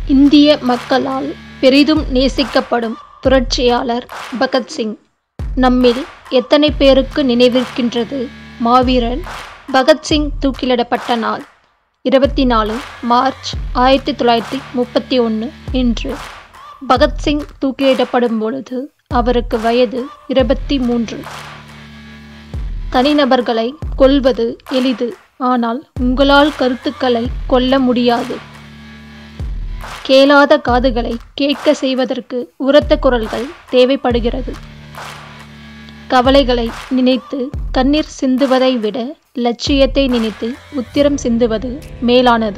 இந்திய மக்களால் பெரிதும் நேசிக்கப்படும் புரட்சியாளர் பகத்சிங் நம்மில் எத்தனை பேருக்கு நினைவிருக்கின்றது மாவீரன் பகத்சிங் தூக்கிலிடப்பட்ட நாள் இருபத்தி நாலு மார்ச் ஆயிரத்தி தொள்ளாயிரத்தி முப்பத்தி ஒன்று இன்று பகத்சிங் தூக்கிலிடப்படும் பொழுது அவருக்கு வயது இருபத்தி மூன்று தனிநபர்களை கொல்வது எளிது ஆனால் உங்களால் கருத்துக்களை கொல்ல முடியாது கேளாத காதுகளை கேட்க செய்வதற்கு உரத்த குரல்கள் தேவைப்படுகிறது கவலைகளை நினைத்து கண்ணீர் சிந்துவதை விட லட்சியத்தை நினைத்து உத்திரம் சிந்துவது மேலானது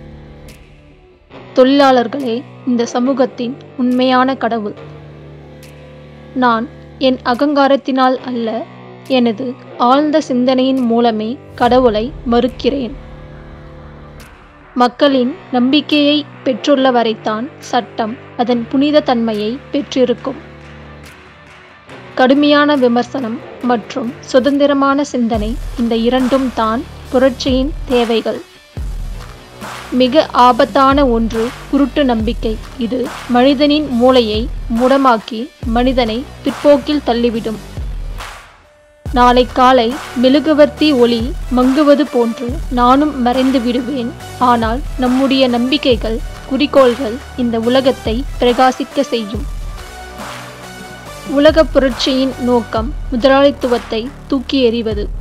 தொழிலாளர்களே இந்த சமூகத்தின் உண்மையான கடவுள் நான் என் அகங்காரத்தினால் அல்ல எனது ஆழ்ந்த சிந்தனையின் மூலமே கடவுளை மறுக்கிறேன் மக்களின் நம்பிக்கையை பெற்றுள்ள வரைத்தான் சட்டம் அதன் புனித தன்மையை பெற்றிருக்கும் கடுமையான விமர்சனம் மற்றும் சுதந்திரமான சிந்தனை இந்த இரண்டும் தான் புரட்சியின் தேவைகள் மிக ஆபத்தான ஒன்று குருட்டு நம்பிக்கை இது மனிதனின் மூளையை முடமாக்கி மனிதனை பிற்போக்கில் தள்ளிவிடும் நாளை காலை மெழுகுவர்த்தி ஒளி மங்குவது போன்று நானும் மறைந்து விடுவேன் ஆனால் நம்முடைய நம்பிக்கைகள் குறிக்கோள்கள் இந்த உலகத்தை பிரகாசிக்க செய்யும் உலக புரட்சியின் நோக்கம் முதலாளித்துவத்தை தூக்கி எறிவது